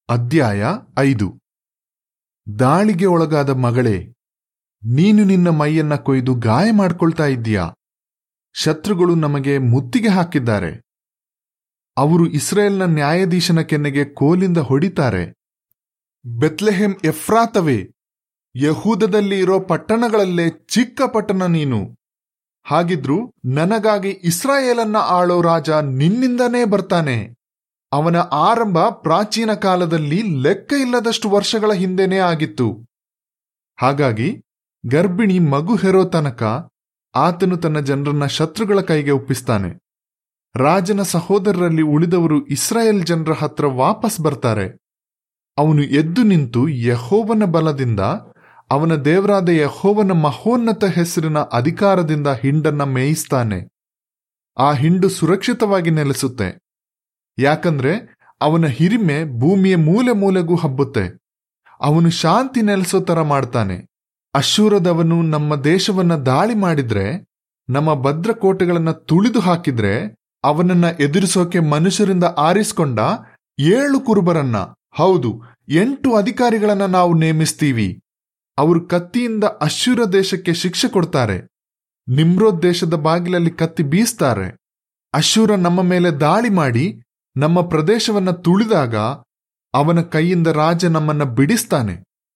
ಅಧ್ಯಾಯ ಐದು ದಾಳಿಗೆ ಒಳಗಾದ ಮಗಳೇ ನೀನು ನಿನ್ನ ಮೈಯನ್ನ ಕೊಯ್ದು ಗಾಯ ಮಾಡ್ಕೊಳ್ತಾ ಇದ್ದೀಯಾ ಶತ್ರುಗಳು ನಮಗೆ ಮುತ್ತಿಗೆ ಹಾಕಿದ್ದಾರೆ ಅವರು ಇಸ್ರೇಲ್ನ ನ್ಯಾಯಾಧೀಶನ ಕೆನ್ನೆಗೆ ಕೋಲಿಂದ ಹೊಡಿತಾರೆ ಬೆತ್ಲೆಹೆಮ್ ಎಫ್ರಾತವೇ ಯಹೂದದಲ್ಲಿ ಇರೋ ಪಟ್ಟಣಗಳಲ್ಲೇ ಚಿಕ್ಕ ಪಟ್ಟಣ ನೀನು ಹಾಗಿದ್ರೂ ನನಗಾಗಿ ಇಸ್ರಾಯೇಲನ್ನ ಆಳೋ ರಾಜ ನಿನ್ನಿಂದನೇ ಬರ್ತಾನೆ ಅವನ ಆರಂಭ ಪ್ರಾಚೀನ ಕಾಲದಲ್ಲಿ ಲೆಕ್ಕ ಇಲ್ಲದಷ್ಟು ವರ್ಷಗಳ ಹಿಂದೆನೇ ಆಗಿತ್ತು ಹಾಗಾಗಿ ಗರ್ಭಿಣಿ ಮಗು ಹೆರೋ ತನಕ ಆತನು ತನ್ನ ಜನರನ್ನ ಶತ್ರುಗಳ ಕೈಗೆ ಒಪ್ಪಿಸ್ತಾನೆ ರಾಜನ ಸಹೋದರರಲ್ಲಿ ಉಳಿದವರು ಇಸ್ರಾಯೇಲ್ ಜನರ ಹತ್ರ ವಾಪಸ್ ಬರ್ತಾರೆ ಅವನು ಎದ್ದು ನಿಂತು ಯಹೋವನ ಬಲದಿಂದ ಅವನ ದೇವರಾದ ಯಹೋವನ ಮಹೋನ್ನತ ಹೆಸರಿನ ಅಧಿಕಾರದಿಂದ ಹಿಂಡನ್ನ ಮೇಯಿಸ್ತಾನೆ ಆ ಹಿಂಡು ಸುರಕ್ಷಿತವಾಗಿ ನೆಲೆಸುತ್ತೆ ಯಾಕಂದ್ರೆ ಅವನ ಹಿರಿಮೆ ಭೂಮಿಯ ಮೂಲೆ ಮೂಲೆಗೂ ಹಬ್ಬುತ್ತೆ ಅವನು ಶಾಂತಿ ನೆಲೆಸೋ ತರ ಮಾಡ್ತಾನೆ ಅಶೂರದವನು ನಮ್ಮ ದೇಶವನ್ನ ದಾಳಿ ಮಾಡಿದ್ರೆ ನಮ್ಮ ಭದ್ರಕೋಟೆಗಳನ್ನ ತುಳಿದು ಹಾಕಿದ್ರೆ ಅವನನ್ನ ಎದುರಿಸೋಕೆ ಮನುಷ್ಯರಿಂದ ಆರಿಸ್ಕೊಂಡ ಏಳು ಕುರುಬರನ್ನ ಹೌದು ಎಂಟು ಅಧಿಕಾರಿಗಳನ್ನ ನಾವು ನೇಮಿಸ್ತೀವಿ ಅವರು ಕತ್ತಿಯಿಂದ ಅಶ್ಶೂರ ದೇಶಕ್ಕೆ ಶಿಕ್ಷೆ ಕೊಡ್ತಾರೆ ನಿಮ್ರೋದ್ ದೇಶದ ಬಾಗಿಲಲ್ಲಿ ಕತ್ತಿ ಬೀಸ್ತಾರೆ ಅಶ್ಶೂರ ನಮ್ಮ ಮೇಲೆ ದಾಳಿ ಮಾಡಿ ನಮ್ಮ ಪ್ರದೇಶವನ್ನ ತುಳಿದಾಗ ಅವನ ಕೈಯಿಂದ ರಾಜ ನಮ್ಮನ್ನ ಬಿಡಿಸ್ತಾನೆ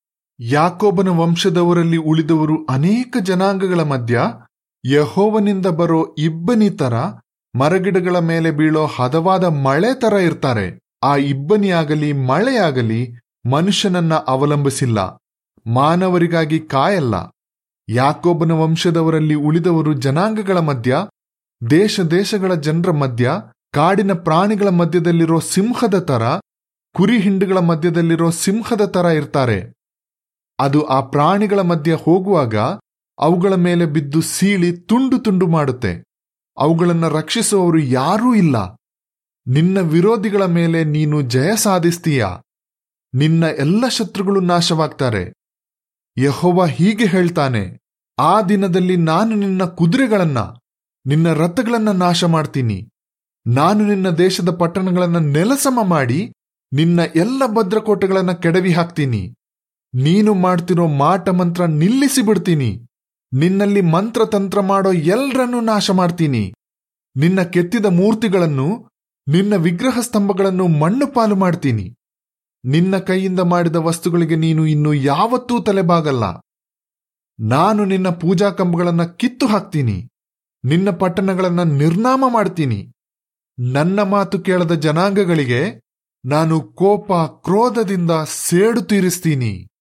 ಯಾಕೋಬನ ವಂಶದವರಲ್ಲಿ ಉಳಿದವರು ಅನೇಕ ಜನಾಂಗಗಳ ಮಧ್ಯ ಯಹೋವನಿಂದ ಬರೋ ಇಬ್ಬನಿ ತರ ಮರಗಿಡಗಳ ಮೇಲೆ ಬೀಳೋ ಹದವಾದ ಮಳೆ ತರ ಇರ್ತಾರೆ ಆ ಇಬ್ಬನಿಯಾಗಲಿ ಮಳೆಯಾಗಲಿ ಮನುಷ್ಯನನ್ನ ಅವಲಂಬಿಸಿಲ್ಲ ಮಾನವರಿಗಾಗಿ ಕಾಯಲ್ಲ ಯಾಕೋಬನ ವಂಶದವರಲ್ಲಿ ಉಳಿದವರು ಜನಾಂಗಗಳ ಮಧ್ಯ ದೇಶ ದೇಶಗಳ ಜನರ ಮಧ್ಯ ಕಾಡಿನ ಪ್ರಾಣಿಗಳ ಮಧ್ಯದಲ್ಲಿರೋ ಸಿಂಹದ ತರ ಕುರಿ ಹಿಂಡುಗಳ ಮಧ್ಯದಲ್ಲಿರೋ ಸಿಂಹದ ತರ ಇರ್ತಾರೆ ಅದು ಆ ಪ್ರಾಣಿಗಳ ಮಧ್ಯ ಹೋಗುವಾಗ ಅವುಗಳ ಮೇಲೆ ಬಿದ್ದು ಸೀಳಿ ತುಂಡು ತುಂಡು ಮಾಡುತ್ತೆ ಅವುಗಳನ್ನ ರಕ್ಷಿಸುವವರು ಯಾರೂ ಇಲ್ಲ ನಿನ್ನ ವಿರೋಧಿಗಳ ಮೇಲೆ ನೀನು ಜಯ ಸಾಧಿಸ್ತೀಯ ನಿನ್ನ ಎಲ್ಲ ಶತ್ರುಗಳು ನಾಶವಾಗ್ತಾರೆ ಯಹೋವ ಹೀಗೆ ಹೇಳ್ತಾನೆ ಆ ದಿನದಲ್ಲಿ ನಾನು ನಿನ್ನ ಕುದುರೆಗಳನ್ನ ನಿನ್ನ ರಥಗಳನ್ನ ನಾಶ ಮಾಡ್ತೀನಿ ನಾನು ನಿನ್ನ ದೇಶದ ಪಟ್ಟಣಗಳನ್ನ ನೆಲಸಮ ಮಾಡಿ ನಿನ್ನ ಎಲ್ಲ ಭದ್ರಕೋಟೆಗಳನ್ನ ಕೆಡವಿ ಹಾಕ್ತೀನಿ ನೀನು ಮಾಡ್ತಿರೋ ಮಾಟ ಮಂತ್ರ ನಿಲ್ಲಿಸಿ ಬಿಡ್ತೀನಿ ನಿನ್ನಲ್ಲಿ ಮಂತ್ರ ತಂತ್ರ ಮಾಡೋ ಎಲ್ರನ್ನೂ ನಾಶ ಮಾಡ್ತೀನಿ ನಿನ್ನ ಕೆತ್ತಿದ ಮೂರ್ತಿಗಳನ್ನು ನಿನ್ನ ವಿಗ್ರಹ ಸ್ತಂಭಗಳನ್ನು ಮಣ್ಣು ಪಾಲು ಮಾಡ್ತೀನಿ ನಿನ್ನ ಕೈಯಿಂದ ಮಾಡಿದ ವಸ್ತುಗಳಿಗೆ ನೀನು ಇನ್ನು ಯಾವತ್ತೂ ತಲೆಬಾಗಲ್ಲ ನಾನು ನಿನ್ನ ಪೂಜಾ ಕಂಬಗಳನ್ನ ಕಿತ್ತು ಹಾಕ್ತೀನಿ ನಿನ್ನ ಪಟ್ಟಣಗಳನ್ನ ನಿರ್ನಾಮ ಮಾಡ್ತೀನಿ ನನ್ನ ಮಾತು ಕೇಳದ ಜನಾಂಗಗಳಿಗೆ ನಾನು ಕೋಪ ಕ್ರೋಧದಿಂದ ಸೇಡು ತೀರಿಸ್ತೀನಿ